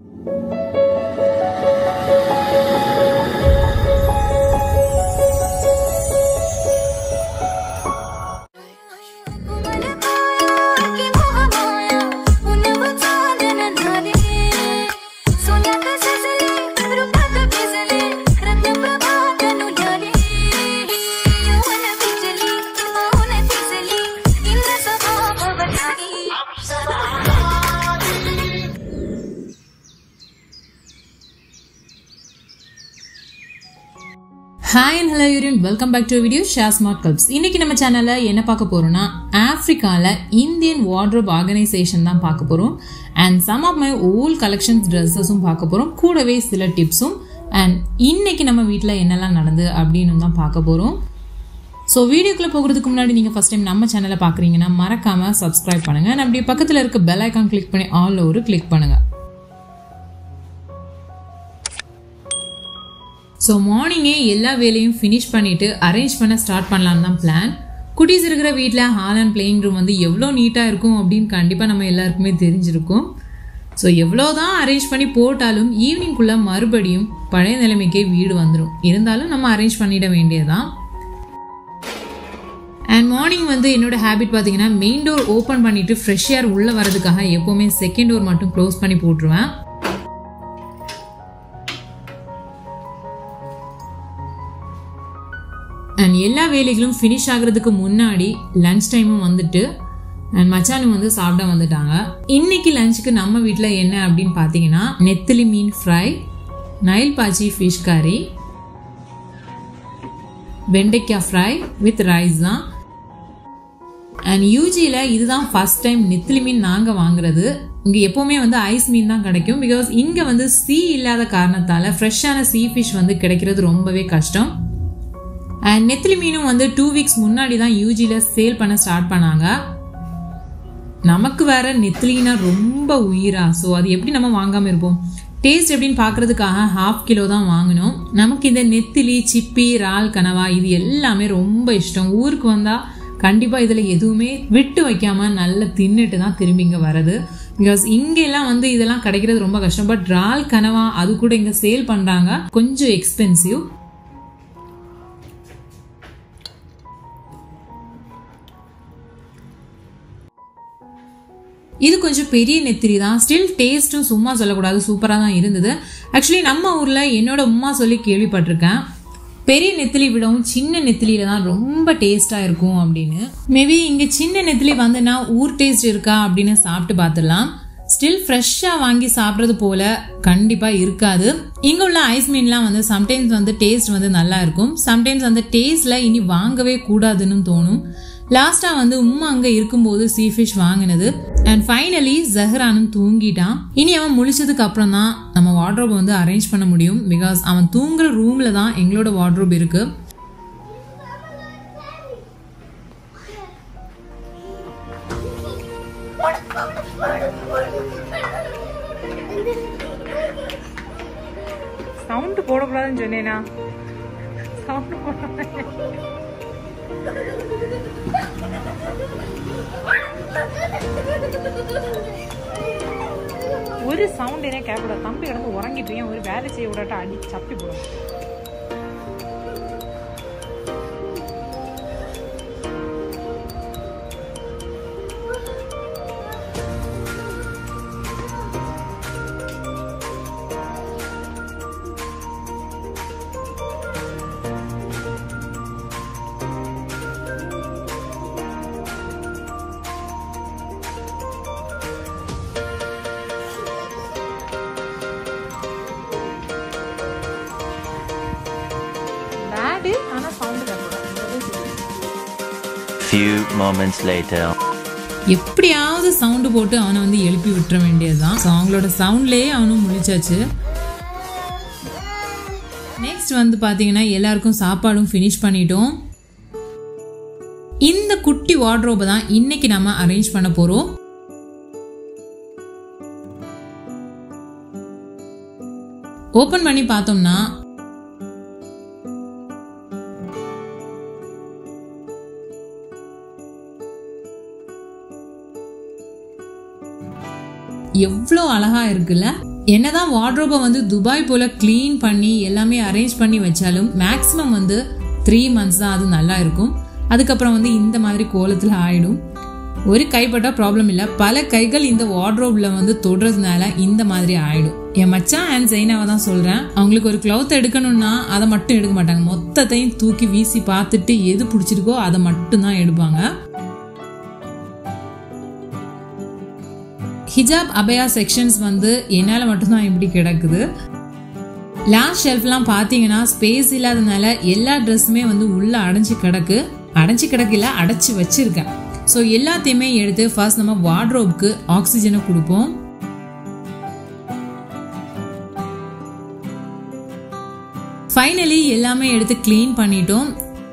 Hi and hello யூரியன் welcome back to video share smart clubs இன்னைக்கு நம்ம சேனல்ல என்ன பார்க்க போறோம்னா ஆப்பிரிக்கால இந்தியன் வார்ட்ரோப் ஆர்கனைசேஷன் தான் பார்க்க போறோம் and some of my old collections ட்ரெஸ்ஸஸும் பார்க்க போறோம் கூடவே சில டிப்ஸும் அண்ட் இன்னைக்கு நம்ம வீட்டில் என்னெல்லாம் நடந்து அப்படின்னு தான் பார்க்க போறோம் ஸோ வீடியோக்குள்ளே போகிறதுக்கு முன்னாடி நீங்கள் ஃபஸ்ட் டைம் நம்ம சேனலை பார்க்குறீங்கன்னா மறக்காமல் சப்ஸ்கிரைப் பண்ணுங்கள் and அப்படியே பக்கத்தில் இருக்க பெல் ஐக்கான் கிளிக் பண்ணி ஆல் ஒரு கிளிக் பண்ணுங்கள் ஸோ மார்னிங்கே எல்லா வேலையும் ஃபினிஷ் பண்ணிவிட்டு அரேஞ்ச் பண்ண ஸ்டார்ட் பண்ணலான்னு தான் பிளான் குட்டீஸ் இருக்கிற வீட்டில் ஹால் அண்ட் பிளேயிங் ரூம் வந்து எவ்வளோ நீட்டாக இருக்கும் அப்படின்னு கண்டிப்பாக நம்ம எல்லாருக்குமே தெரிஞ்சிருக்கும் ஸோ எவ்வளோ தான் அரேஞ்ச் பண்ணி போட்டாலும் ஈவினிங்குள்ளே மறுபடியும் பழைய நிலைமைக்கே வீடு வந்துடும் இருந்தாலும் நம்ம அரேஞ்ச் பண்ணிட வேண்டியதுதான் அண்ட் மார்னிங் வந்து என்னோட ஹேபிட் பார்த்தீங்கன்னா மெயின் டோர் ஓப்பன் பண்ணிட்டு ஃப்ரெஷ் ஏர் உள்ளே வரதுக்காக எப்போவுமே செகண்ட் டோர் மட்டும் க்ளோஸ் பண்ணி போட்டுருவேன் அண்ட் எல்லா வேலைகளும் ஃபினிஷ் ஆகுறதுக்கு முன்னாடி லன்ச் டைமும் வந்துட்டு அண்ட் மச்சானும் வந்து சாப்பிட வந்துட்டாங்க இன்னைக்கு லஞ்சுக்கு நம்ம வீட்டில் என்ன அப்படின்னு பார்த்தீங்கன்னா நெத்திலி மீன் ஃப்ரை நைல் பாச்சி ஃபிஷ் கறி வெண்டைக்காய் ஃப்ரை வித் ரைஸ் தான் அண்ட் யூஜியில் இதுதான் ஃபர்ஸ்ட் டைம் நெத்திலி மீன் நாங்கள் வாங்குறது இங்கே எப்போவுமே வந்து ஐஸ் மீன் தான் கிடைக்கும் பிகாஸ் இங்கே வந்து சீ இல்லாத காரணத்தால் ஃப்ரெஷ்ஷான சீ ஃபிஷ் வந்து கிடைக்கிறது ரொம்பவே கஷ்டம் அண்ட் நெத்திலி மீனும் வந்து டூ வீக்ஸ் முன்னாடி தான் யூஜியில் சேல் பண்ண ஸ்டார்ட் பண்ணாங்க நமக்கு வேற நெத்திலினா ரொம்ப உயிரா ஸோ அது எப்படி நம்ம வாங்காமல் இருப்போம் டேஸ்ட் எப்படின்னு பார்க்கறதுக்காக ஹாஃப் கிலோ தான் வாங்கினோம் நமக்கு இந்த நெத்திலி சிப்பி இறால் கனவா இது எல்லாமே ரொம்ப இஷ்டம் ஊருக்கு வந்தால் கண்டிப்பாக இதில் எதுவுமே விட்டு வைக்காம நல்லா தின்னுட்டு தான் திரும்பி இங்கே வரது பிகாஸ் இங்கெல்லாம் வந்து இதெல்லாம் கிடைக்கிறது ரொம்ப கஷ்டம் பட் இறால் கனவா அது கூட இங்கே சேல் பண்ணுறாங்க கொஞ்சம் எக்ஸ்பென்சிவ் இது கொஞ்சம் பெரிய நெத்திரி தான் ஸ்டில் டேஸ்ட்டும் சும்மா சொல்லக்கூடாது சூப்பராக தான் இருந்தது ஆக்சுவலி நம்ம ஊரில் என்னோட உமா சொல்லி கேள்விப்பட்டிருக்கேன் பெரிய நெத்திலி விடவும் சின்ன நெத்திலியில தான் ரொம்ப டேஸ்ட்டாக இருக்கும் அப்படின்னு மேபி இங்கே சின்ன நெத்திலி வந்துன்னா ஊர் டேஸ்ட் இருக்கா அப்படின்னு சாப்பிட்டு பார்த்துடலாம் ஸ்டில் ஃப்ரெஷ்ஷாக வாங்கி சாப்பிட்றது போல கண்டிப்பாக இருக்காது இங்கே உள்ள ஐஸ் மீன்லாம் வந்து சம்டைம்ஸ் வந்து டேஸ்ட் வந்து நல்லா இருக்கும் சம்டைம்ஸ் அந்த டேஸ்ட்டில் இனி வாங்கவே கூடாதுன்னு தோணும் லாஸ்ட்டாக வந்து உம்மா அங்கே இருக்கும்போது சீ ஃபிஷ் வாங்கினது அண்ட் ஃபைனலி ஜஹ்ரானும் தூங்கிட்டான் இனி அவன் முழிச்சதுக்கு அப்புறம் தான் நம்ம வார்ட்ரோப் வந்து அரேஞ்ச் பண்ண முடியும் பிகாஸ் அவன் தூங்குற ரூமில் தான் எங்களோட வார்ட்ரோப் இருக்குது சவுண்ட் போடக்கூடாதுன்னு சொன்னேனா சவுண்ட் போட ஒரு சவுண்ட் என்ன கேட்கக்கூடாது தம்பி கிடந்து உறங்கிட்டு இருக்கேன் ஒரு வேலை செய்ய விடாட்ட அடி சப்பி போடும் பேடு ஆனால் சவுண்டு கேட்கக்கூடாது Few moments later. எப்படியாவது சவுண்டு போட்டு அவனை வந்து எழுப்பி விட்டுற வேண்டியதுதான் ஸோ அவங்களோட சவுண்ட்லேயே அவனும் முழிச்சாச்சு நெக்ஸ்ட் வந்து பார்த்தீங்கன்னா எல்லாருக்கும் சாப்பாடும் ஃபினிஷ் பண்ணிட்டோம் இந்த குட்டி வார்ட்ரோபை தான் இன்னைக்கு நம்ம அரேஞ்ச் பண்ண போகிறோம் ஓப்பன் பண்ணி பார்த்தோம்னா எவ்வளோ அழகா இருக்குல்ல என்னதான் வார்ட்ரோபை வந்து துபாய் போல க்ளீன் பண்ணி எல்லாமே அரேஞ்ச் பண்ணி வச்சாலும் மேக்ஸிமம் வந்து த்ரீ மந்த்ஸ் தான் அது நல்லா இருக்கும் அதுக்கப்புறம் வந்து இந்த மாதிரி கோலத்தில் ஆயிடும் ஒரு கைப்பட்டா ப்ராப்ளம் இல்லை பல கைகள் இந்த வார்ட்ரோப்ல வந்து தொடுறதுனால இந்த மாதிரி ஆயிடும் என் மச்சான் அண்ட் ஜெயினாவை தான் சொல்றேன் அவங்களுக்கு ஒரு கிளவுத் எடுக்கணும்னா அதை மட்டும் எடுக்க மாட்டாங்க மொத்தத்தையும் தூக்கி வீசி பார்த்துட்டு எது பிடிச்சிருக்கோ அதை மட்டும் தான் எடுப்பாங்க ஹிஜாப் அபயா செக்ஷன்ஸ் வந்து என்னால் மட்டும்தான் இப்படி கிடக்குது லாஸ்ட் ஷெல்ஃப்லாம் பார்த்தீங்கன்னா ஸ்பேஸ் இல்லாதனால எல்லா ட்ரெஸ்ஸுமே வந்து உள்ளே அடைஞ்சு கிடக்கு அடைஞ்சு கிடக்கல அடைச்சி வச்சிருக்கேன் ஸோ எல்லாத்தையுமே எடுத்து ஃபர்ஸ்ட் நம்ம வார்ட்ரோப்க்கு ஆக்சிஜனை கொடுப்போம் ஃபைனலி எல்லாமே எடுத்து க்ளீன் பண்ணிட்டோம்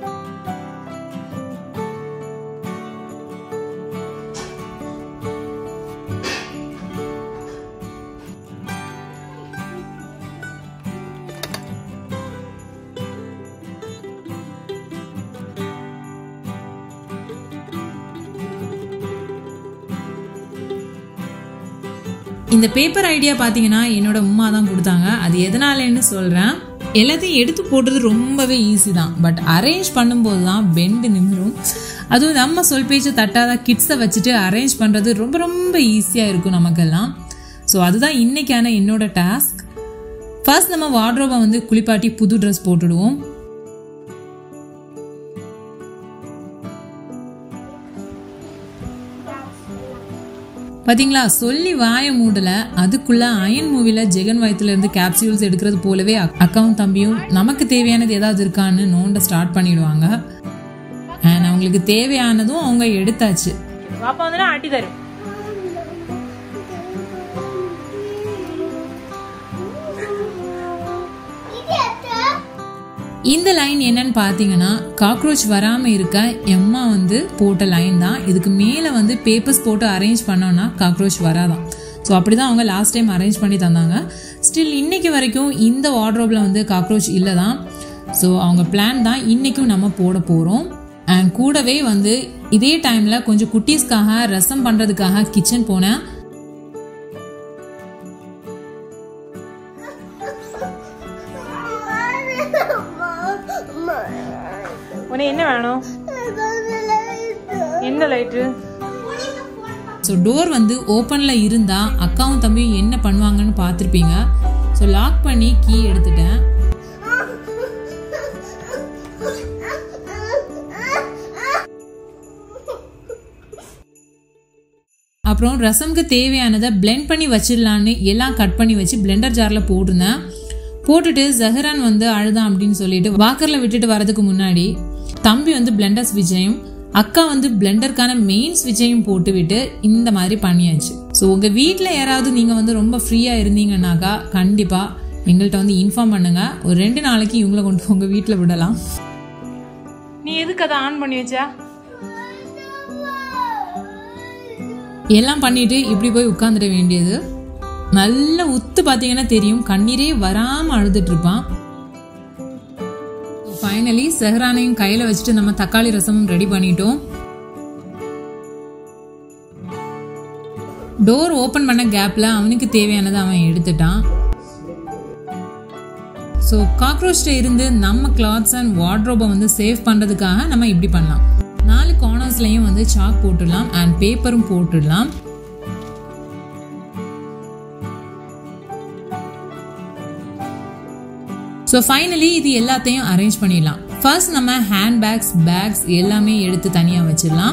இந்த பேப்பர் ஐடியா பார்த்தீங்கன்னா என்னோட உமா தான் கொடுத்தாங்க அது எதனாலன்னு சொல்கிறேன் எல்லாத்தையும் எடுத்து போடுறது ரொம்பவே ஈஸி தான் பட் அரேஞ்ச் பண்ணும்போது தான் பெண்டு நிமிரும் அதுவும் நம்ம சொல் பேச்சு தட்டாத கிட்ஸை வச்சுட்டு அரேஞ்ச் பண்ணுறது ரொம்ப ரொம்ப ஈஸியாக இருக்கும் நமக்கெல்லாம் ஸோ அதுதான் இன்னைக்கான என்னோட டாஸ்க் ஃபர்ஸ்ட் நம்ம வார்ட்ரோபை வந்து குளிப்பாட்டி புது ட்ரெஸ் போட்டுடுவோம் பாத்தீங்களா சொல்லி வாய மூடல அதுக்குள்ள அயன் மூவில ஜெகன் வயத்துல இருந்து கேப்சியூல்ஸ் எடுக்கிறது போலவே அக்- அக்காவும் தம்பியும் நமக்கு தேவையானது ஏதாவது இருக்கான்னு நோண்ட ஸ்டார்ட் பண்ணிடுவாங்க அண்ட் அவங்களுக்கு தேவையானதும் அவங்க எடுத்தாச்சு பாப்பா வந்து ஆட்டி தரும் இந்த லைன் என்னன்னு பார்த்தீங்கன்னா காக்ரோச் வராம இருக்க எம்மா வந்து போட்ட லைன் தான் இதுக்கு மேலே வந்து பேப்பர்ஸ் போட்டு அரேஞ்ச் பண்ணோம்னா காக்ரோச் வராதான் ஸோ அப்படி தான் அவங்க லாஸ்ட் டைம் அரேஞ்ச் பண்ணி தந்தாங்க ஸ்டில் இன்னைக்கு வரைக்கும் இந்த வார்ட்ரோப்ல வந்து காக்ரோச் இல்லை தான் ஸோ அவங்க பிளான் தான் இன்னைக்கும் நம்ம போட போகிறோம் அண்ட் கூடவே வந்து இதே டைமில் கொஞ்சம் குட்டீஸ்க்காக ரசம் பண்ணுறதுக்காக கிச்சன் போனேன் உனக்கு என்ன வேணும் எந்த லைட்டு ஸோ டோர் வந்து ஓப்பனில் இருந்தால் அக்காவும் தம்பியும் என்ன பண்ணுவாங்கன்னு பார்த்துருப்பீங்க ஸோ லாக் பண்ணி கீ எடுத்துட்டேன் அப்புறம் ரசம்க்கு தேவையானதை blend பண்ணி வச்சிடலான்னு எல்லாம் கட் பண்ணி வச்சு பிளெண்டர் ஜாரில் போட்டிருந்தேன் போட்டுட்டு ஜஹரான் வந்து அழுதான் அப்படின்னு சொல்லிட்டு வாக்கரில் விட்டுட்டு வரதுக்கு முன்னாடி தம்பி வந்து பிளெண்டர் ஸ்விட்சையும் அக்கா வந்து பிளெண்டருக்கான மெயின் ஸ்விட்சையும் போட்டு விட்டு இந்த மாதிரி பண்ணியாச்சு ஸோ உங்கள் வீட்டில் யாராவது நீங்கள் வந்து ரொம்ப ஃப்ரீயாக இருந்தீங்கன்னாக்கா கண்டிப்பாக எங்கள்கிட்ட வந்து இன்ஃபார்ம் பண்ணுங்க ஒரு ரெண்டு நாளைக்கு இவங்களை கொண்டு போய் உங்கள் வீட்டில் விடலாம் நீ எதுக்கு அதை ஆன் பண்ணி வச்சா எல்லாம் பண்ணிட்டு இப்படி போய் உட்காந்துட வேண்டியது நல்ல உத்து பார்த்தீங்கன்னா தெரியும் கண்ணீரே வராம அழுதுட்டு இருப்பான் ஃபைனலி செஹரானையும் கையில வச்சுட்டு நம்ம தக்காளி ரசமும் ரெடி பண்ணிட்டோம் டோர் ஓபன் பண்ண கேப்ல அவனுக்கு தேவையானதை அவன் எடுத்துட்டான் ஸோ காக்ரோச்ல இருந்து நம்ம கிளாத்ஸ் அண்ட் வார்ட்ரோபை வந்து சேவ் பண்றதுக்காக நம்ம இப்படி பண்ணலாம் நாலு கார்னர்ஸ்லயும் வந்து சாக் போட்டுடலாம் அண்ட் பேப்பரும் போட்டுடலாம் ஸோ ஃபைனலி இது எல்லாத்தையும் அரேஞ்ச் பண்ணிடலாம் ஃபர்ஸ்ட் நம்ம ஹேண்ட் பேக்ஸ் பேக்ஸ் எல்லாமே எடுத்து தனியாக வச்சிடலாம்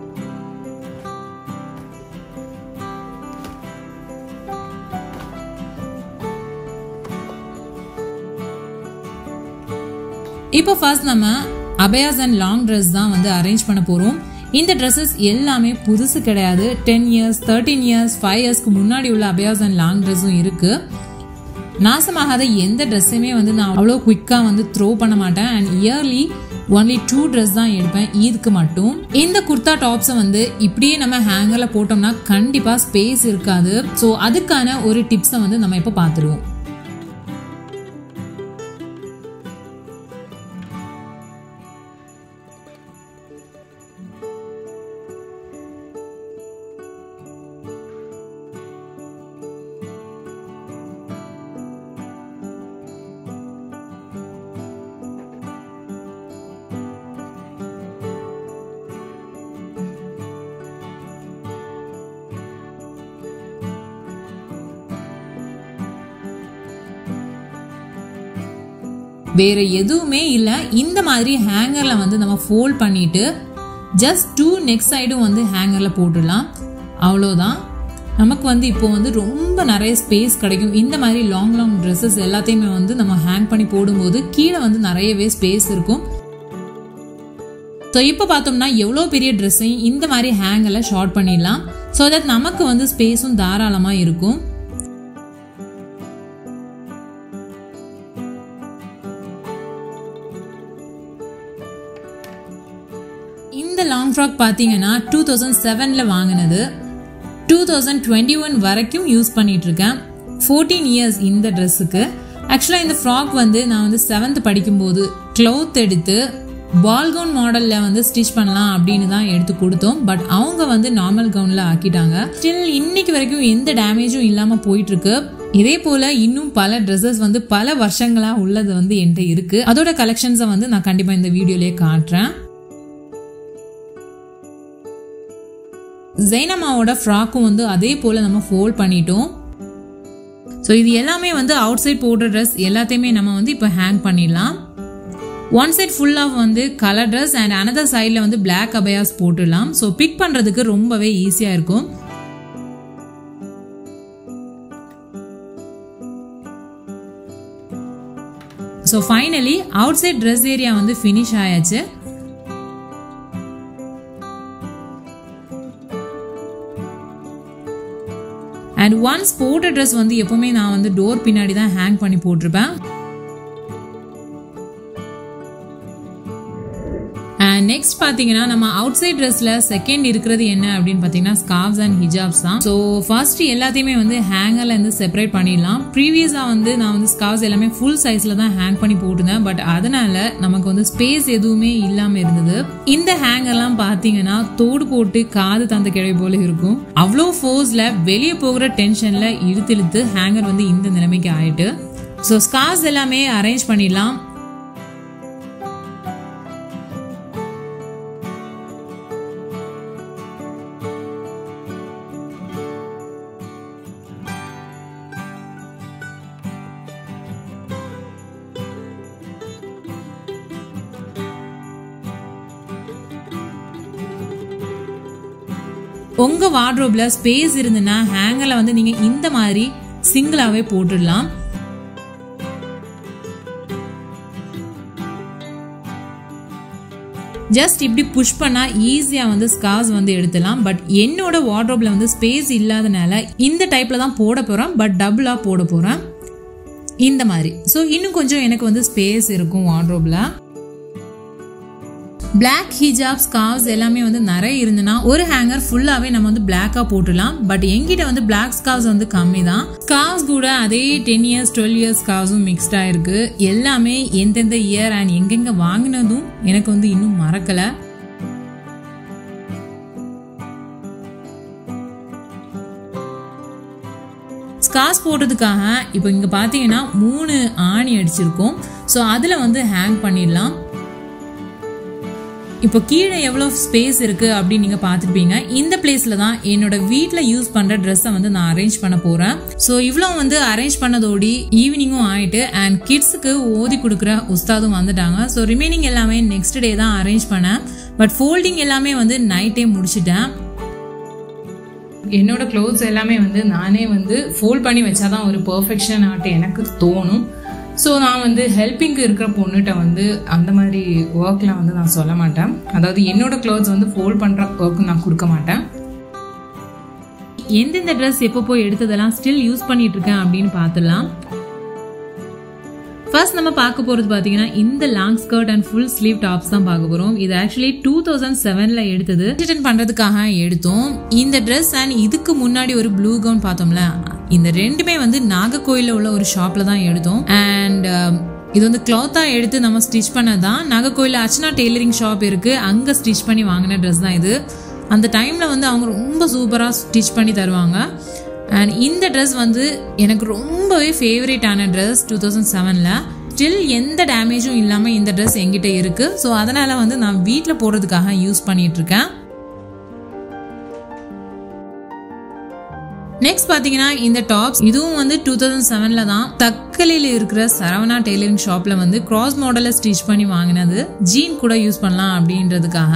இப்போ ஃபர்ஸ்ட் நம்ம அபயாஸ் அண்ட் லாங் ட்ரெஸ் தான் வந்து அரேஞ்ச் பண்ண போகிறோம் இந்த ட்ரெஸ்ஸஸ் எல்லாமே புதுசு கிடையாது ten years thirteen years five இயர்ஸ்க்கு முன்னாடி உள்ள அபயாஸ் அண்ட் லாங் ட்ரெஸ்ஸும் இருக்குது நாசமாகாத எந்த ட்ரெஸ்ஸுமே வந்து நான் அவ்வளோ குயிக்காக வந்து த்ரோ பண்ண மாட்டேன் and yearly only two dress தான் எடுப்பேன் ஈதுக்கு மட்டும் இந்த குர்தா டாப்ஸை வந்து இப்படியே நம்ம ஹேங்கரில் போட்டோம்னா கண்டிப்பாக ஸ்பேஸ் இருக்காது ஸோ அதுக்கான ஒரு டிப்ஸை வந்து நம்ம இப்போ பார்த்துருவோம் வேற எதுவுமே இல்லை இந்த மாதிரி ஹேங்கரில் வந்து நம்ம ஃபோல்ட் பண்ணிட்டு ஜஸ்ட் டூ நெக்ஸ்ட் சைடும் வந்து ஹேங்கரில் போட்டுடலாம் அவ்வளோதான் நமக்கு வந்து இப்போ வந்து ரொம்ப நிறைய ஸ்பேஸ் கிடைக்கும் இந்த மாதிரி லாங் லாங் ட்ரெஸ்ஸஸ் எல்லாத்தையுமே வந்து நம்ம ஹேங் பண்ணி போடும்போது கீழே வந்து நிறையவே ஸ்பேஸ் இருக்கும் ஸோ இப்போ பார்த்தோம்னா எவ்வளோ பெரிய ட்ரெஸ்ஸையும் இந்த மாதிரி ஹேங்கில் ஷார்ட் பண்ணிடலாம் ஸோ தட் நமக்கு வந்து ஸ்பேஸும் தாராளமாக இருக்கும் இந்த லாங் ஃப்ராக் பார்த்தீங்கன்னா டூ தௌசண்ட் செவனில் வாங்கினது டூ தௌசண்ட் டுவெண்ட்டி ஒன் வரைக்கும் யூஸ் பண்ணிட்டு இருக்கேன் ஃபோர்டீன் இயர்ஸ் இந்த ட்ரெஸ்ஸுக்கு ஆக்சுவலாக இந்த ஃப்ராக் வந்து நான் வந்து செவன்த் படிக்கும்போது க்ளவுத் எடுத்து பால் கவுன் மாடலில் வந்து ஸ்டிச் பண்ணலாம் அப்படின்னு தான் எடுத்து கொடுத்தோம் பட் அவங்க வந்து நார்மல் கவுனில் ஆக்கிட்டாங்க ஸ்டில் இன்னைக்கு வரைக்கும் எந்த டேமேஜும் இல்லாமல் போயிட்டு இருக்கு இதே போல இன்னும் பல ட்ரெஸ்ஸஸ் வந்து பல வருஷங்களா உள்ளது வந்து என்கிட்ட இருக்கு அதோட கலெக்ஷன்ஸை வந்து நான் கண்டிப்பா இந்த வீடியோலயே காட்டுறேன் ஜெய்னமாவோட ஃப்ராக்கும் வந்து அதே போல் நம்ம ஃபோல்ட் பண்ணிட்டோம் ஸோ இது எல்லாமே வந்து அவுட் சைட் போடுற ட்ரெஸ் எல்லாத்தையுமே நம்ம வந்து இப்போ ஹேங் பண்ணிடலாம் ஒன் சைட் ஃபுல்லாக வந்து கலர் ட்ரெஸ் அண்ட் அனதர் சைடில் வந்து பிளாக் அபயாஸ் போட்டுடலாம் ஸோ பிக் பண்ணுறதுக்கு ரொம்பவே ஈஸியாக இருக்கும் so finally outside dress area வந்து ஃபினிஷ் ஆயாச்சு அண்ட் ஒன்ஸ் போட்ட ட்ரெஸ் வந்து எப்பவுமே நான் வந்து டோர் பின்னாடி தான் ஹேங் பண்ணி போட்டிருப்பேன் அண்ட் நெக்ஸ்ட் பார்த்தீங்கன்னா நம்ம அவுட் சைட் ட்ரெஸ்ல செகண்ட் இருக்கிறது என்ன அப்படின்னு பார்த்தீங்கன்னா ஸ்கார்ப்ஸ் அண்ட் ஹிஜாப்ஸ் தான் ஸோ ஃபர்ஸ்ட் எல்லாத்தையுமே வந்து ஹேங்கர்ல இருந்து செப்பரேட் பண்ணிடலாம் ப்ரீவியஸாக வந்து நான் வந்து ஸ்கார்ப்ஸ் எல்லாமே ஃபுல் சைஸ்ல தான் ஹேங் பண்ணி போட்டிருந்தேன் பட் அதனால நமக்கு வந்து ஸ்பேஸ் எதுவுமே இல்லாமல் இருந்தது இந்த ஹேங்கர்லாம் பார்த்தீங்கன்னா தோடு போட்டு காது தந்த கிழவை போல இருக்கும் அவ்வளோ ஃபோர்ஸ்ல வெளியே போகிற டென்ஷன்ல இழுத்து இழுத்து ஹேங்கர் வந்து இந்த நிலைமைக்கு ஆயிட்டு ஸோ ஸ்கார்ஸ் எல்லாமே அரேஞ்ச் பண்ணிடலாம் உங்க வார்ட்ரோப்ல ஸ்பேஸ் இருந்துன்னா ஹேங்கர்ல வந்து நீங்க இந்த மாதிரி சிங்கிளாவே போட்டுடலாம் ஜஸ்ட் இப்படி புஷ் பண்ணா ஈஸியா வந்து ஸ்கார்ஸ் வந்து எடுத்துலாம் பட் என்னோட வார்ட்ரோப்ல வந்து ஸ்பேஸ் இல்லாதனால இந்த டைப்ல தான் போட போறேன் பட் டபுளா போட போறேன் இந்த மாதிரி ஸோ இன்னும் கொஞ்சம் எனக்கு வந்து ஸ்பேஸ் இருக்கும் வார்ட்ரோப்ல பிளாக் ஹிஜாப் ஸ்கார்ஸ் எல்லாமே வந்து நிறைய இருந்துன்னா ஒரு ஹேங்கர் ஃபுல்லாவே நம்ம வந்து பிளாக்கா போட்டுடலாம் பட் எங்கிட்ட வந்து பிளாக் ஸ்கார்ஸ் வந்து கம்மி தான் ஸ்கார்ஸ் கூட அதே டென் இயர்ஸ் டுவெல் இயர்ஸ் ஸ்கார்ஸும் மிக்ஸ்டா இருக்கு எல்லாமே எந்தெந்த இயர் அண்ட் எங்கெங்க வாங்கினதும் எனக்கு வந்து இன்னும் மறக்கல ஸ்கார்ஸ் போடுறதுக்காக இப்போ இங்கே பார்த்தீங்கன்னா மூணு ஆணி அடிச்சிருக்கோம் ஸோ அதில் வந்து ஹேங் பண்ணிடலாம் இப்போ கீழே எவ்வளோ ஸ்பேஸ் இருக்குது அப்படின்னு நீங்கள் பார்த்துருப்பீங்க இந்த பிளேஸில் தான் என்னோட வீட்டில் யூஸ் பண்ணுற ட்ரெஸ்ஸை வந்து நான் அரேஞ்ச் பண்ண போகிறேன் ஸோ இவ்வளோ வந்து அரேஞ்ச் பண்ணதோடி ஈவினிங்கும் ஆயிட்டு அண்ட் கிட்ஸுக்கு ஓதி கொடுக்குற உஸ்தாதும் வந்துட்டாங்க ஸோ ரிமைனிங் எல்லாமே நெக்ஸ்ட் டே தான் அரேஞ்ச் பண்ணேன் பட் ஃபோல்டிங் எல்லாமே வந்து நைட்டே முடிச்சிட்டேன் என்னோட க்ளோத்ஸ் எல்லாமே வந்து நானே வந்து ஃபோல்ட் பண்ணி வச்சாதான் ஒரு பர்ஃபெக்ஷன் ஆட்டு எனக்கு தோணும் ஸோ நான் வந்து ஹெல்ப்பிங்க்கு இருக்கிற பொண்ணுகிட்ட வந்து அந்த மாதிரி ஒர்க்லாம் வந்து நான் சொல்ல மாட்டேன் அதாவது என்னோட க்ளோத்ஸ் வந்து ஃபோல்ட் பண்ணுற ஒர்க் நான் கொடுக்க மாட்டேன் எந்தெந்த ட்ரெஸ் எப்போ போய் எடுத்ததெல்லாம் ஸ்டில் யூஸ் பண்ணிட்டு இருக்கேன் அப்படின்னு பார்த்துடலாம் ஃபர்ஸ்ட் நம்ம பார்க்க போகிறது பார்த்தீங்கன்னா இந்த long skirt and full sleeve tops தான் பார்க்க போகிறோம் இது ஆக்சுவலி டூ தௌசண்ட் செவனில் எடுத்தது ரிட்டர்ன் பண்ணுறதுக்காக எடுத்தோம் இந்த ட்ரெஸ் அண்ட் இதுக்கு முன்னாடி ஒரு ப்ளூ கவுன் பார்த்தோம்ல இந்த ரெண்டுமே வந்து நாகர்கோயிலில் உள்ள ஒரு ஷாப்பில் தான் எடுத்தோம் அண்ட் இது வந்து கிளாத்தாக எடுத்து நம்ம ஸ்டிச் பண்ணது தான் நாகர்கோயிலில் அர்ச்சனா டெய்லரிங் ஷாப் இருக்குது அங்கே ஸ்டிச் பண்ணி வாங்கின ட்ரெஸ் தான் இது அந்த டைமில் வந்து அவங்க ரொம்ப சூப்பராக ஸ்டிச் பண்ணி தருவாங்க அண்ட் இந்த ட்ரெஸ் வந்து எனக்கு ரொம்பவே ஃபேவரேட்டான ட்ரெஸ் டூ தௌசண்ட் செவனில் ஸ்டில் எந்த டேமேஜும் இல்லாமல் இந்த ட்ரெஸ் எங்கிட்ட இருக்குது ஸோ அதனால் வந்து நான் வீட்டில் போடுறதுக்காக யூஸ் பண்ணிட்டு இருக்கேன் நெக்ஸ்ட் பாத்தீங்கன்னா இந்த டாப்ஸ் இதுவும் வந்து டூ தௌசண்ட் செவன்ல தான் தக்கலையில் இருக்கிற சரவணா டெய்லரிங் ஷாப்ல வந்து கிராஸ் மாடல்ல ஸ்டிச் பண்ணி வாங்கினது ஜீன் கூட யூஸ் பண்ணலாம் அப்படின்றதுக்காக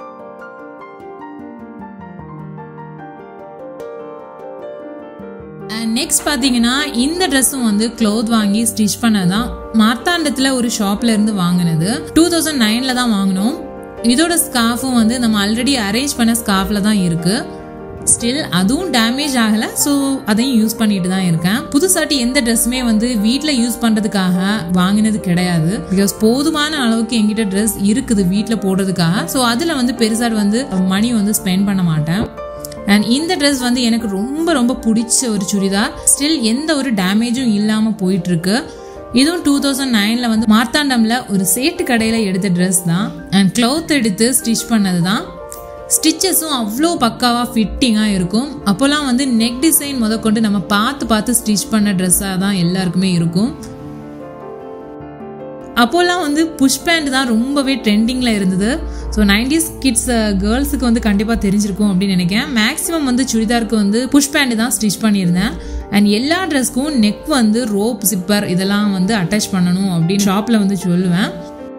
நெக்ஸ்ட் பார்த்தீங்கன்னா இந்த ட்ரெஸ்ஸும் வந்து க்ளோத் வாங்கி ஸ்டிச் பண்ணதான் மார்த்தாண்டத்தில் ஒரு ஷாப்ல இருந்து வாங்கினது டூ தௌசண்ட் நைன்ல தான் வாங்கினோம் இதோட ஸ்கார்ஃபும் வந்து நம்ம ஆல்ரெடி அரேஞ்ச் பண்ண ஸ்கார்ஃப்ல தான் இருக்கு ஸ்டில் அதுவும் டேமேஜ் ஆகலை ஸோ அதையும் யூஸ் பண்ணிட்டு தான் இருக்கேன் புதுசாட்டி எந்த ட்ரெஸ்ஸுமே வந்து வீட்டில் யூஸ் பண்ணுறதுக்காக வாங்கினது கிடையாது பிகாஸ் போதுமான அளவுக்கு எங்கிட்ட ட்ரெஸ் இருக்குது வீட்டில் போடுறதுக்காக ஸோ அதில் வந்து பெருசாக வந்து மணி வந்து ஸ்பெண்ட் பண்ண மாட்டேன் அண்ட் இந்த ட்ரெஸ் வந்து எனக்கு ரொம்ப ரொம்ப பிடிச்ச ஒரு சுடிதார் ஸ்டில் எந்த ஒரு டேமேஜும் இல்லாமல் போயிட்டு இருக்கு இதுவும் டூ தௌசண்ட் நைனில் வந்து மார்த்தாண்டமில் ஒரு சேட்டு கடையில் எடுத்த ட்ரெஸ் தான் அண்ட் க்ளவுத் எடுத்து ஸ்டிச் பண்ணது தான் ஸ்டிச்சஸும் அவ்வளோ பக்காவாக ஃபிட்டிங்காக இருக்கும் அப்போல்லாம் வந்து நெக் டிசைன் முதற்கொண்டு நம்ம பார்த்து பார்த்து ஸ்டிச் பண்ண ட்ரெஸ்ஸாக தான் எல்லாருக்குமே இருக்கும் அப்போல்லாம் வந்து புஷ் பேண்ட் தான் ரொம்பவே ட்ரெண்டிங்கில் இருந்தது ஸோ நைன்டிஸ் கிட்ஸ் கேர்ள்ஸுக்கு வந்து கண்டிப்பாக தெரிஞ்சிருக்கும் அப்படின்னு நினைக்கிறேன் மேக்ஸிமம் வந்து சுடிதாருக்கு வந்து புஷ் பேண்ட் தான் ஸ்டிச் பண்ணியிருந்தேன் அண்ட் எல்லா ட்ரெஸ்க்கும் நெக் வந்து ரோப் சிப்பர் இதெல்லாம் வந்து அட்டாச் பண்ணணும் அப்படின்னு ஷாப்பில் வந்து சொல்லுவேன்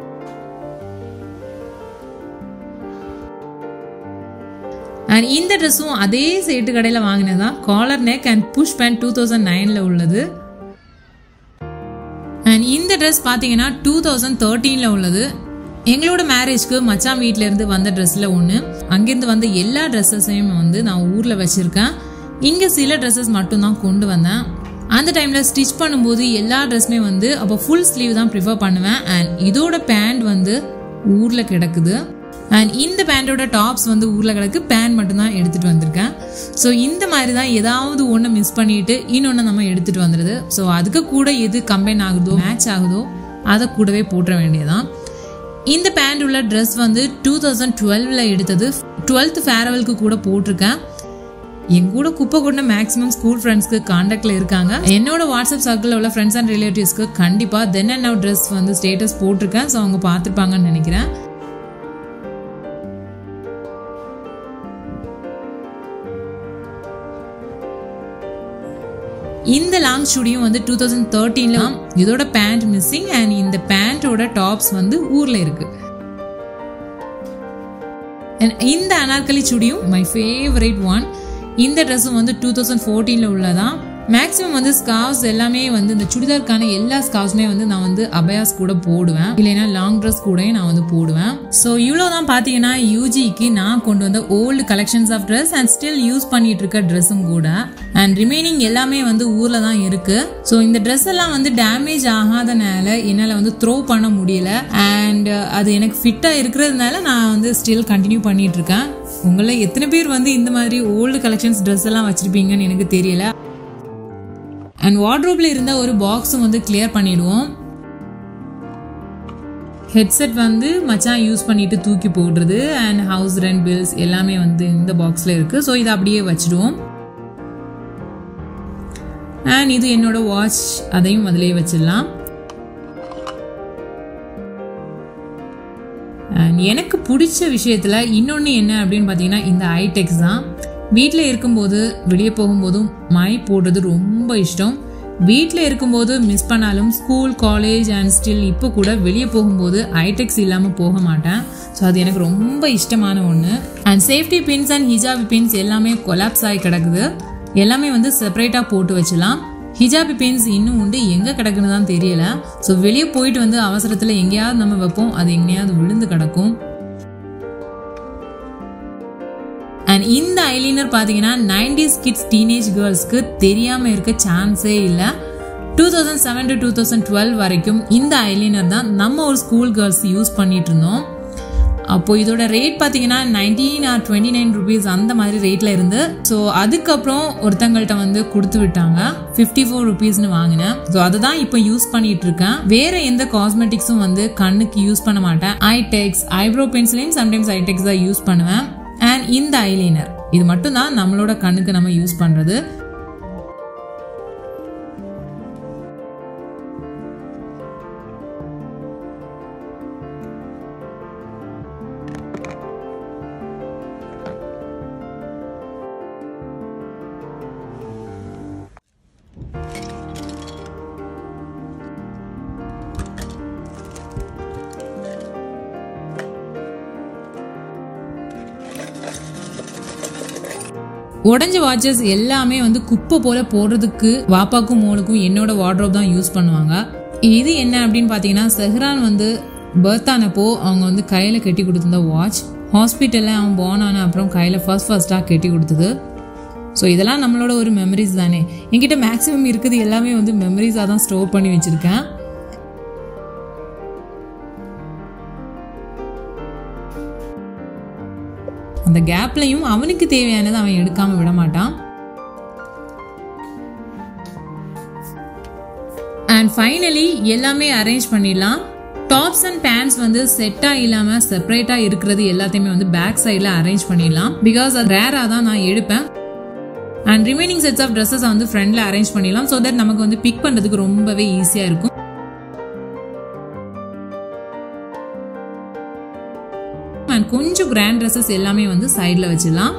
அண்ட் இந்த ட்ரெஸ்ஸும் அதே சேட்டு கடையில் வாங்கினது தான் collar neck and push pant two thousand நைனில் உள்ளது அண்ட் இந்த ட்ரெஸ் பார்த்தீங்கன்னா டூ தௌசண்ட் தேர்ட்டீனில் உள்ளது எங்களோட மேரேஜ்க்கு மச்சான் வீட்ல இருந்து வந்த ட்ரெஸ்ஸில் ஒன்று அங்கேருந்து வந்த எல்லா ட்ரெஸ்ஸஸையும் வந்து நான் ஊரில் வச்சுருக்கேன் இங்கே சில ட்ரெஸ்ஸஸ் மட்டும்தான் கொண்டு வந்தேன் அந்த டைமில் ஸ்டிச் பண்ணும்போது எல்லா ட்ரெஸ்ஸுமே வந்து அப்போ ஃபுல் ஸ்லீவ் தான் ப்ரிஃபர் பண்ணுவேன் அண்ட் இதோட பேண்ட் வந்து ஊரில் கிடக்குது அண்ட் இந்த பேண்டோட டாப்ஸ் வந்து ஊரில் கிடக்கு பேண்ட் மட்டும்தான் எடுத்துகிட்டு வந்திருக்கேன் ஸோ இந்த மாதிரி தான் ஏதாவது ஒன்று மிஸ் பண்ணிட்டு இன்னொன்று நம்ம எடுத்துகிட்டு வந்துடுது ஸோ அதுக்கு கூட எது கம்பைன் ஆகுதோ மேட்ச் ஆகுதோ அதை கூடவே போட்டுற வேண்டியதான் இந்த பேண்ட் உள்ள ட்ரெஸ் வந்து டூ தௌசண்ட் டுவெல்வில் எடுத்தது டுவெல்த் ஃபேர்வெலுக்கு கூட போட்டிருக்கேன் என் கூட குப்பை கொண்ட மேக்ஸிமம் ஸ்கூல் ஃப்ரெண்ட்ஸ்க்கு காண்டாக்டில் இருக்காங்க என்னோட வாட்ஸ்அப் சர்க்கிளில் உள்ள ஃப்ரெண்ட்ஸ் அண்ட் ரிலேட்டிவ்ஸ்க்கு கண்டிப்பாக தென் அண்ட் நவ் ட்ரெஸ் வந்து ஸ்டேட்டஸ் போட்டிருக்கேன் ஸோ அவங்க பார்த்துருப்பாங்கன்னு நினைக்கிறேன் இந்த லாங் ஸ்டுடியோ வந்து டூ தௌசண்ட் தேர்ட்டீன்ல இதோட பேண்ட் மிஸ்ஸிங் அண்ட் இந்த பேண்டோட டாப்ஸ் வந்து ஊர்ல இருக்கு And இந்த அனார்கலி சுடியும் மை ஃபேவரட் ஒன் இந்த ட்ரெஸ்ஸும் வந்து டூ தௌசண்ட் ஃபோர்டீனில் உள்ளதான் மேக்ஸிமம் வந்து ஸ்கார்ஸ் எல்லாமே வந்து இந்த சுடிதாருக்கான எல்லா ஸ்கார்ஸுமே வந்து நான் வந்து அபயாஸ் கூட போடுவேன் இல்லைன்னா லாங் ட்ரெஸ் கூட நான் வந்து போடுவேன் ஸோ இவ்வளோ தான் பார்த்தீங்கன்னா யூஜிக்கு நான் கொண்டு வந்த old collections of dress and still use பண்ணிட்டு இருக்க ட்ரெஸ்ஸும் கூட அண்ட் ரிமைனிங் எல்லாமே வந்து ஊரில் தான் இருக்கு ஸோ இந்த ட்ரெஸ் எல்லாம் வந்து டேமேஜ் ஆகாதனால என்னால் வந்து த்ரோ பண்ண முடியல அண்ட் அது எனக்கு ஃபிட்டாக இருக்கிறதுனால நான் வந்து ஸ்டில் கண்டினியூ பண்ணிட்டு இருக்கேன் உங்களை எத்தனை பேர் வந்து இந்த மாதிரி ஓல்டு கலெக்ஷன்ஸ் ட்ரெஸ் எல்லாம் வச்சிருப்பீங்கன்னு எனக்கு தெரியல அண்ட் வார்ட்ரோப்ல இருந்த ஒரு பாக்ஸும் வந்து கிளியர் பண்ணிடுவோம் ஹெட்செட் வந்து மச்சான் யூஸ் பண்ணிட்டு தூக்கி போடுறது அண்ட் ஹவுஸ் ரெண்ட் பில்ஸ் எல்லாமே வந்து இந்த பாக்ஸில் இருக்கு ஸோ இதை அப்படியே வச்சிடுவோம் அண்ட் இது என்னோட வாட்ச் அதையும் அதிலே வச்சிடலாம் அண்ட் எனக்கு பிடிச்ச விஷயத்தில் இன்னொன்று என்ன அப்படின்னு பார்த்தீங்கன்னா இந்த ஐடெக்ஸ் தான் வீட்டில் இருக்கும்போது வெளியே போகும்போதும் மை போடுறது ரொம்ப இஷ்டம் வீட்டில் இருக்கும்போது மிஸ் பண்ணாலும் ஸ்கூல் காலேஜ் அண்ட் ஸ்டில் இப்போ கூட வெளியே போகும்போது ஐடெக்ஸ் இல்லாமல் போக மாட்டேன் ஸோ அது எனக்கு ரொம்ப இஷ்டமான ஒன்று அண்ட் சேஃப்டி பின்ஸ் அண்ட் ஹிஜாபி பின்ஸ் எல்லாமே கொலாப்ஸ் ஆகி கிடக்குது எல்லாமே வந்து செப்பரேட்டாக போட்டு வச்சலாம் ஹிஜாபி பெயின்ஸ் இன்னும் உண்டு எங்கே கிடக்குன்னு தான் தெரியல ஸோ வெளியே போயிட்டு வந்து அவசரத்தில் எங்கேயாவது நம்ம வைப்போம் அது எங்கேயாவது விழுந்து கிடக்கும் அண்ட் இந்த ஐலைனர் பார்த்தீங்கன்னா நைன்டிஸ் கிட்ஸ் டீனேஜ் கேர்ள்ஸ்க்கு தெரியாமல் இருக்க சான்ஸே இல்லை two thousand seven to two thousand twelve வரைக்கும் இந்த ஐலைனர் தான் நம்ம ஒரு ஸ்கூல் கேர்ள்ஸ் யூஸ் பண்ணிட்டு இருந்தோம் அப்போ இதோட ரேட் பார்த்தீங்கன்னா nineteen or twenty nine rupees அந்த மாதிரி ரேட்ல இருந்து ஸோ அதுக்கப்புறம் ஒருத்தங்கள்ட்ட வந்து கொடுத்து விட்டாங்க ஃபிஃப்டி ஃபோர் ருபீஸ்னு வாங்கினேன் ஸோ அதை தான் இப்போ யூஸ் பண்ணிட்டு இருக்கேன் வேற எந்த காஸ்மெட்டிக்ஸும் வந்து கண்ணுக்கு யூஸ் பண்ண மாட்டேன் ஐடெக்ஸ் ஐப்ரோ பென்சிலையும் சம்டைம்ஸ் ஐடெக்ஸ் தான் யூஸ் பண்ணுவேன் அண்ட் இந்த ஐலைனர் இது மட்டும் தான் நம்மளோட கண்ணுக்கு நம்ம யூஸ் பண்றது உடஞ்ச வாட்சஸ் எல்லாமே வந்து குப்பை போல போடுறதுக்கு வாப்பாக்கும் மோனுக்கும் என்னோட வார்ட்ரோப் தான் யூஸ் பண்ணுவாங்க இது என்ன அப்படின்னு பார்த்தீங்கன்னா செஹ்ரான் வந்து பர்த் ஆனப்போ அவங்க வந்து கையில் கட்டி கொடுத்துருந்த வாட்ச் ஹாஸ்பிட்டலில் அவன் born ஆன அப்புறம் கையில் ஃபர்ஸ்ட் ஃபர்ஸ்ட்டாக கட்டி கொடுத்தது ஸோ இதெல்லாம் நம்மளோட ஒரு மெமரிஸ் தானே என்கிட்ட மேக்ஸிமம் இருக்குது எல்லாமே வந்து மெமரிஸாக தான் ஸ்டோர் பண்ணி வச்சுருக்கேன் அந்த கேப்லையும் அவனுக்கு தேவையானதை அவன் எடுக்காம விட மாட்டான் அண்ட் ஃபைனலி எல்லாமே அரேஞ்ச் பண்ணிடலாம் டாப்ஸ் அண்ட் பேண்ட்ஸ் வந்து செட்டாக இல்லாமல் செப்பரேட்டாக இருக்கிறது எல்லாத்தையுமே வந்து பேக் சைடில் அரேஞ்ச் பண்ணிடலாம் பிகாஸ் அது ரேராக தான் நான் எடுப்பேன் and remaining sets of dresses வந்து ஃப்ரண்டில் அரேஞ்ச் பண்ணிடலாம் ஸோ தட் நமக்கு வந்து பிக் பண்ணுறதுக்கு ரொம்பவே ஈஸியாக இருக்கும் அண்ட் கொஞ்சம் கிராண்ட் ட்ரெஸ்ஸஸ் எல்லாமே வந்து சைடில் வச்சிடலாம்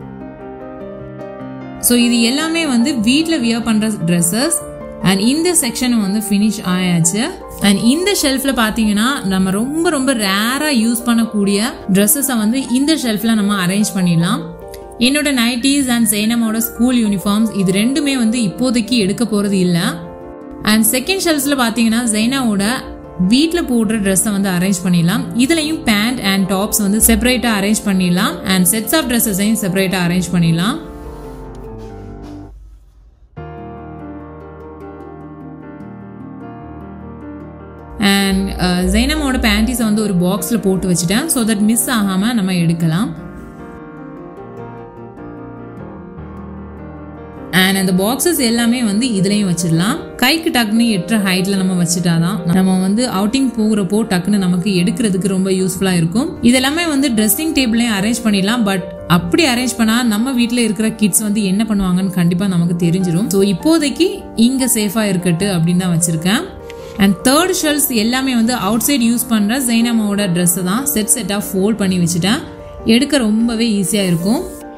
ஸோ இது எல்லாமே வந்து வீட்டில் வியர் பண்ணுற ட்ரெஸ்ஸஸ் அண்ட் இந்த செக்ஷன் வந்து ஃபினிஷ் ஆயாச்சு அண்ட் இந்த ஷெல்ஃபில் பார்த்தீங்கன்னா நம்ம ரொம்ப ரொம்ப ரேராக யூஸ் பண்ணக்கூடிய ட்ரெஸ்ஸஸை வந்து இந்த ஷெல்ஃபில் நம்ம அரேஞ்ச் பண்ணிடலாம் என்னோட நைட்டிஸ் அண்ட் சேனமோட ஸ்கூல் யூனிஃபார்ம்ஸ் இது ரெண்டுமே வந்து இப்போதைக்கு எடுக்க போகிறது இல்லை அண்ட் செகண்ட் ஷெல்ஃப்ஸில் பார்த்தீங்கன்னா ஜெய்னாவோட வீட்டில் போடுற ட்ரெஸ்ஸை வந்து அரேஞ்ச் பண்ணிடலாம் இதுலையும் பேண்ட் அண்ட் டாப்ஸ் வந்து செப்பரேட்டாக அரேஞ்ச் பண்ணிடலாம் அண்ட் செட்ஸ் ஆஃப் ட்ரெஸ்ஸஸையும் செப்பரேட்டாக அரேஞ்ச் பண்ணிடலாம் அண்ட் ஜெய்னமோட பேண்டிஸை வந்து ஒரு பாக்ஸில் போட்டு வச்சுட்டேன் ஸோ தட் மிஸ் ஆகாமல் நம்ம எடுக்கலாம் அண்ட் அந்த பாக்ஸஸ் எல்லாமே வந்து இதுலயும் வச்சிடலாம் கைக்கு டக்குன்னு எட்டுற ஹைட்ல நம்ம வச்சுட்டாதான் நம்ம வந்து அவுட்டிங் போகிறப்போ டக்குன்னு நமக்கு எடுக்கிறதுக்கு ரொம்ப யூஸ்ஃபுல்லா இருக்கும் இதெல்லாமே வந்து ட்ரெஸ்ஸிங் டேபிளையும் அரேஞ்ச் பண்ணிடலாம் பட் அப்படி அரேஞ்ச் பண்ணா நம்ம வீட்டில் இருக்கிற கிட்ஸ் வந்து என்ன பண்ணுவாங்கன்னு கண்டிப்பா நமக்கு தெரிஞ்சிடும் ஸோ இப்போதைக்கு இங்க சேஃபா இருக்கட்டு அப்படின்னு தான் வச்சிருக்கேன் அண்ட் தேர்ட் ஷெல்ஸ் எல்லாமே வந்து அவுட் சைட் யூஸ் பண்ற ஜெய்னமாவோட ட்ரெஸ்ஸை தான் செட் செட்டாக ஃபோல்ட் பண்ணி வச்சுட்டேன் எடுக்க ரொம்பவே ஈஸியாக இருக்கும்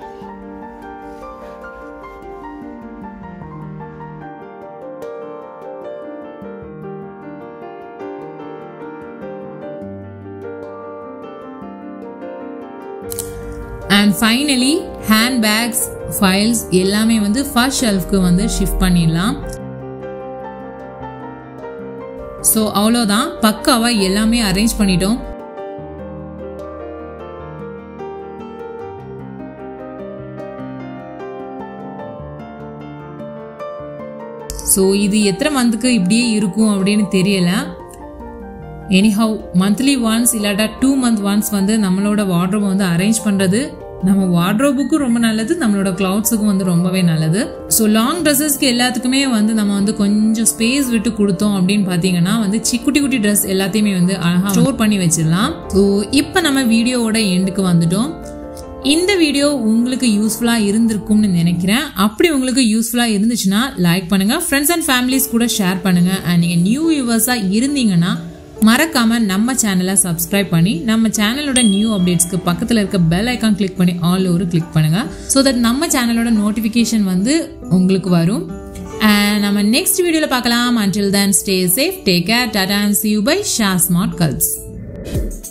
and finally hand bags files எல்லாமே வந்து ஃபர்ஸ்ட் ஷெல்ஃப்க்கு வந்து ஷிஃப்ட் பண்ணிடலாம் ஸோ அவ்வளோதான் பக்காவாக எல்லாமே அரேஞ்ச் பண்ணிட்டோம் ஸோ இது எத்தனை மந்த்துக்கு இப்படியே இருக்கும் அப்படின்னு தெரியல எனிஹவ் மந்த்லி ஒன்ஸ் இல்லாட்டா டூ மந்த் ஒன்ஸ் வந்து நம்மளோட வார்ட்ரோபை வந்து அரேஞ்ச் பண்ணுறது நம்ம வார்ட்ரோபுக்கும் ரொம்ப நல்லது நம்மளோட கிளவுட்ஸுக்கும் வந்து ரொம்பவே நல்லது ஸோ லாங் ட்ரெஸ்ஸஸ்க்கு எல்லாத்துக்குமே வந்து நம்ம வந்து கொஞ்சம் ஸ்பேஸ் விட்டு கொடுத்தோம் அப்படின்னு பார்த்தீங்கன்னா வந்து சி குட்டி குட்டி ட்ரெஸ் எல்லாத்தையுமே வந்து அழகாக ஸ்டோர் பண்ணி வச்சிடலாம் ஸோ இப்போ நம்ம வீடியோவோட எண்டுக்கு வந்துட்டோம் இந்த வீடியோ உங்களுக்கு யூஸ்ஃபுல்லாக இருந்திருக்கும்னு நினைக்கிறேன் அப்படி உங்களுக்கு யூஸ்ஃபுல்லாக இருந்துச்சுன்னா லைக் பண்ணுங்க ஃப்ரெண்ட்ஸ் அண்ட் ஃபேமிலிஸ் கூட ஷேர் பண்ணுங்க அண்ட் நீங்கள் நியூ வியூவர்ஸாக இருந்தீங்கன்னா மறக்காம நம்ம சேனலை சப்ஸ்கிரைப் பண்ணி நம்ம சேனலோட நியூ அப்டேட்ஸ்க்கு பக்கத்தில் இருக்க பெல் ஐக்கான் கிளிக் பண்ணி ஆல் ஒரு கிளிக் பண்ணுங்க ஸோ தட் நம்ம சேனலோட நோட்டிஃபிகேஷன் வந்து உங்களுக்கு வரும் அண்ட் நம்ம நெக்ஸ்ட் வீடியோவில் பார்க்கலாம் until then stay safe take care tata and see you by ஷா ஸ்மார்ட் கல்ஸ்